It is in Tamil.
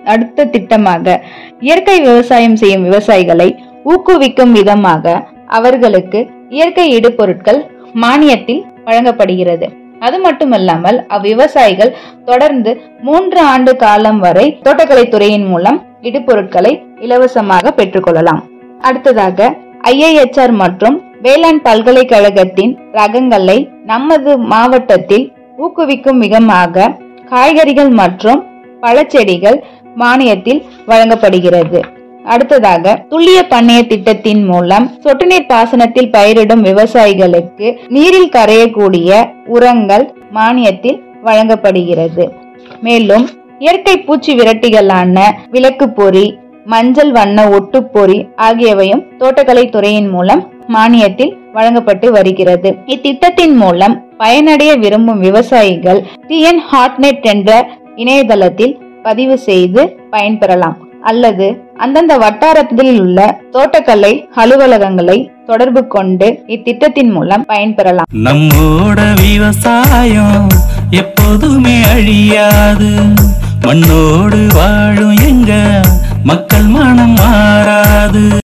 அடுத்த திட்டமாக இயற்கை விவசாயம் செய்யும் விவசாயிகளை ஊக்குவிக்கும் விதமாக அவர்களுக்கு இயற்கை இடுபொருட்கள் மானியத்தில் வழங்கப்படுகிறது அது மட்டுமல்லாமல் அவ்விவசாயிகள் தொடர்ந்து மூன்று ஆண்டு காலம் வரை தோட்டக்கலை துறையின் மூலம் இடுபொருட்களை இலவசமாக பெற்றுக்கொள்ளலாம் அடுத்ததாக ஐஐஎச்ஆர் மற்றும் வேளாண் பல்கலைக்கழகத்தின் ரகங்களை நமது மாவட்டத்தில் ஊக்குவிக்கும் விதமாக காய்கறிகள் மற்றும் பழச்செடிகள் மானியத்தில் வழங்கப்படுகிறது அடுத்ததாக துல்லிய பண்ணைய திட்டத்தின் மூலம் சொட்டு நீர் பாசனத்தில் பயிரிடும் விவசாயிகளுக்கு நீரில் கரையக்கூடிய உரங்கள் மானியத்தில் வழங்கப்படுகிறது மேலும் இயற்கை பூச்சி விரட்டிகளான விளக்கு பொறி மஞ்சள் வண்ண ஒட்டுப்பொறி ஆகியவையும் தோட்டக்கலை துறையின் மூலம் மானியத்தில் வழங்கப்பட்டு வருகிறது இத்திட்டத்தின் மூலம் பயனடைய விரும்பும் விவசாயிகள் டிஎன் ஹாட்நெட் என்ற இணையதளத்தில் பதிவு செய்து பயன்பெறலாம் அல்லது அந்தந்த வட்டாரத்தில் உள்ள தோட்டக்கலை அலுவலகங்களை தொடர்பு கொண்டு இத்திட்டத்தின் மூலம் பயன்பெறலாம் நம்மோட விவசாயம் எப்போதுமே அழியாது மண்ணோடு வாழும் எங்க மக்கள் மனம் மாறாது